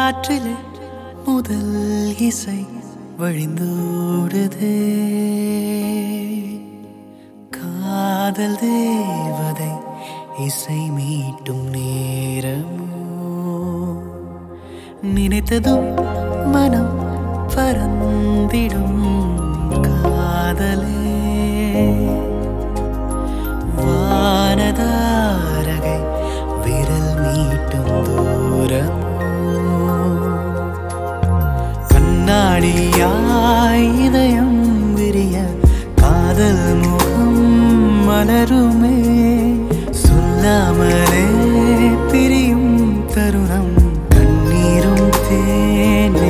காற்றிலே முதல் இசை வழிந்தோடுதே காதல் தேவதை இசை மீட்டும் நேரமோ நினைத்ததும் மனம் பறந்திடும் காதலே வானதாரகை விரல் மீட்டும் தூரமோ கண்ணாடியாய் இதயம் விரிய காதல் முகம் மலருமே சொல்லாமலே பிரியும் தருணம் கண்ணீரும் தேனே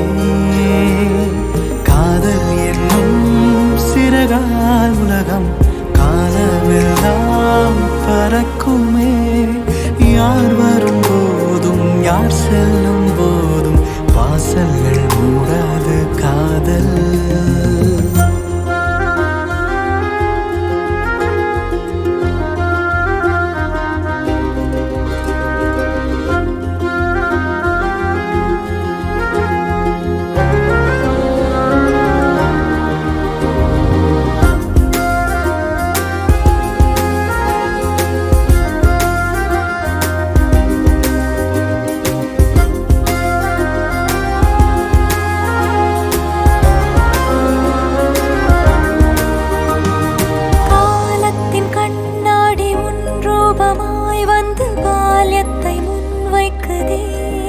காதல் என்னும் சிறகால் உலகம் காலமெல்லாம் பறக்குமே யார் வரும் போதும் யார் செல்லும் போதும் வாசல்கள் மூடாது காதல் காலத்தின் கண்ணாடி உன் ரூபமாய் வந்து பால்யத்தை முன்வைக்குதே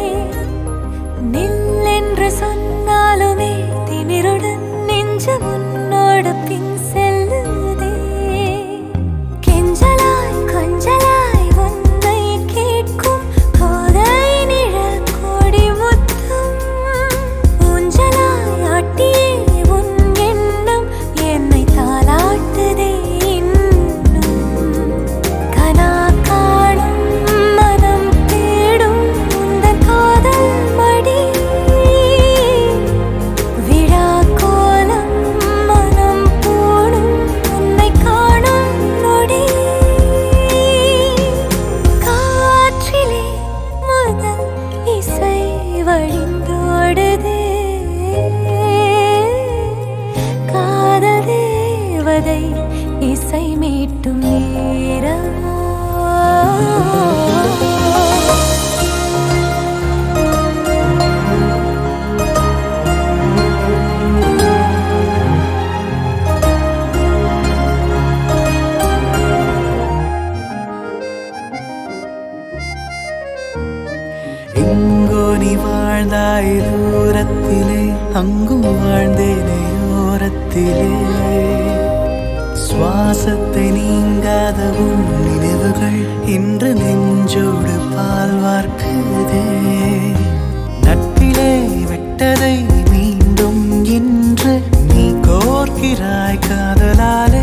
நில் என்று சொன்னாலுமே திமிருடன் நெஞ்சு முன்னோடு பின் செல்லுதே கெஞ்சலாய் கொஞ்சலாய் உன்னை கேட்கும் கோதை நிழல் கோடி முத்தம் ஊஞ்சலாய் ஆட்டியே உன் எண்ணம் என்னை தாளாட்டுதே இன்னும் கனா காணும் மனம் தேடும் உந்தன் காதல் மடி விழா கோலம் மனம் போடும் உன்னை காணும் நொடி காற்றிலே முதல் இசை வழிந்தோடுதே காதல் தேவதை இசை மீட்டும் நேரமோ எங்கோ நீ வாழ்ந்தாய் தூரத்திலே அங்கும் வாழ்ந்தேனே ஓரத்திலே சுவாசத்தை நீங்காத உன் நினைவுகள் இன்று நெஞ்சோடு பால் வார்க்குதே நட்பிலே விட்டதை மீண்டும் இன்று நீ கோர்க்கிறாய் காதலாலே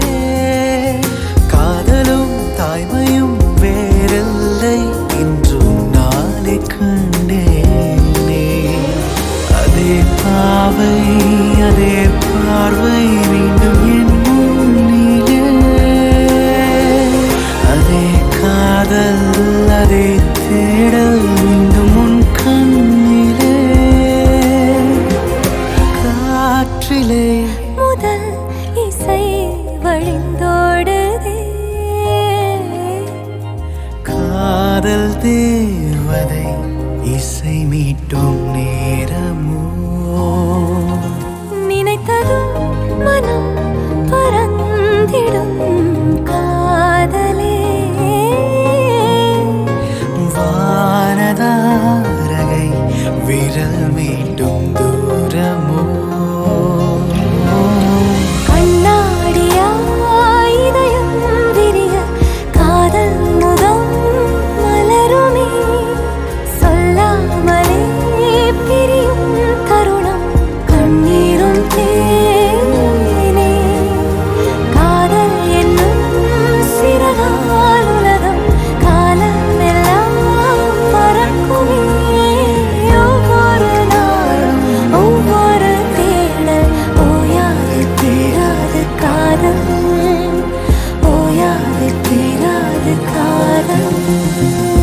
காதலும் தாய்மையும் வேறில்லை இன்று நாளை கண்டேனே அதே பாவை அதே பார்வை மீண்டும் என் முன்னிலே அதே காதல் அதே தேடல் மீண்டும் உன் கண்ணிலே காற்றிலே முதல் இசை வழிந்தோடுதே காதல் தேவதை இசை மீட்டும் நேரமோ நினைத்ததும் மனம் பறந்திடும் காதலே வானதாரகை விரல் மீட்டும் தூரமோ கண்ணாடியாய் இதயம் விரிய காதல் முதம் மலருமே சொல்லாமலே பிரியும் தருணம் கண்ணீரும் தேனே காதல் என்னும் சிறகால் உலகம் காலமெல்லாம் பறக்குமே ஒவ்வொரு நாளும் ஒவ்வொரு தேடல் ஓயாது தீராது காதல் ஓயாது தீராது காதல்